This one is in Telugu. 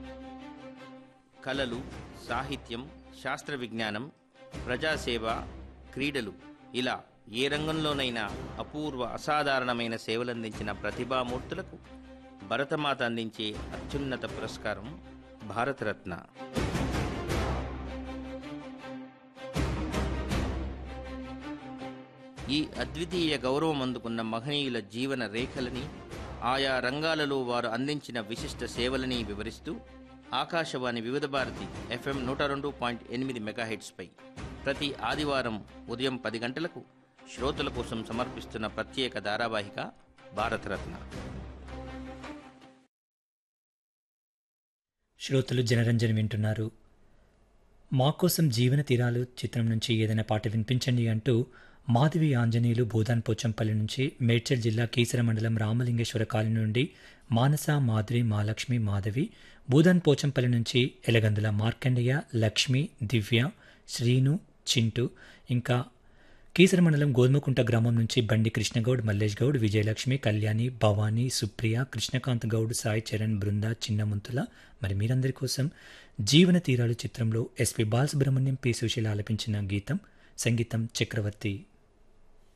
కళలు సాహిత్యం శాస్త్ర విజ్ఞానం ప్రజాసేవ క్రీడలు ఇలా ఏ రంగంలోనైనా అపూర్వ అసాధారణమైన సేవలందించిన ప్రతిభామూర్తులకు భరతమాత అందించే అత్యున్నత పురస్కారం భారతరత్న ఈ అద్వితీయ గౌరవం అందుకున్న మహనీయుల జీవన రేఖలని ఆయా రంగాలలో వారు అందించిన విశిష్ట సేవలని వివరిస్తూ ఆకాశవాణి వివిధ భారతి ఎఫ్ఎం నూట రెండు పాయింట్ ఎనిమిది మెగాహెట్స్పై ప్రతి ఆదివారం ఉదయం పది గంటలకు శ్రోతల కోసం సమర్పిస్తున్న ప్రత్యేక ధారావాహిక భారతరత్న శ్రోతలు జనరంజన్ వింటున్నారు మా కోసం జీవన తీరాలు చిత్రం నుంచి ఏదైనా పాట వినిపించండి అంటూ మాధవి ఆంజనేయులు భూదాన్ పోచంపల్లి నుంచి మేడ్చల్ జిల్లా కీసర మండలం రామలింగేశ్వర కాలనీ నుండి మానస మాధురి మహాలక్ష్మి మాధవి భూదాన్ పోచంపల్లి నుంచి ఎలగందుల మార్కండయ్య లక్ష్మి దివ్య శ్రీను చింటు ఇంకా కీసర మండలం గోధుమకుంట గ్రామం నుంచి బండి కృష్ణగౌడ్ మల్లేష్ గౌడ్ విజయలక్ష్మి కళ్యాణి భవానీ సుప్రియ కృష్ణకాంత్ గౌడ్ సాయి చరణ్ బృంద చిన్నమంతుల మరి మీరందరి కోసం జీవన తీరాలు చిత్రంలో ఎస్పి బాలసుబ్రహ్మణ్యం పి సుశీల ఆలపించిన గీతం సంగీతం చక్రవర్తి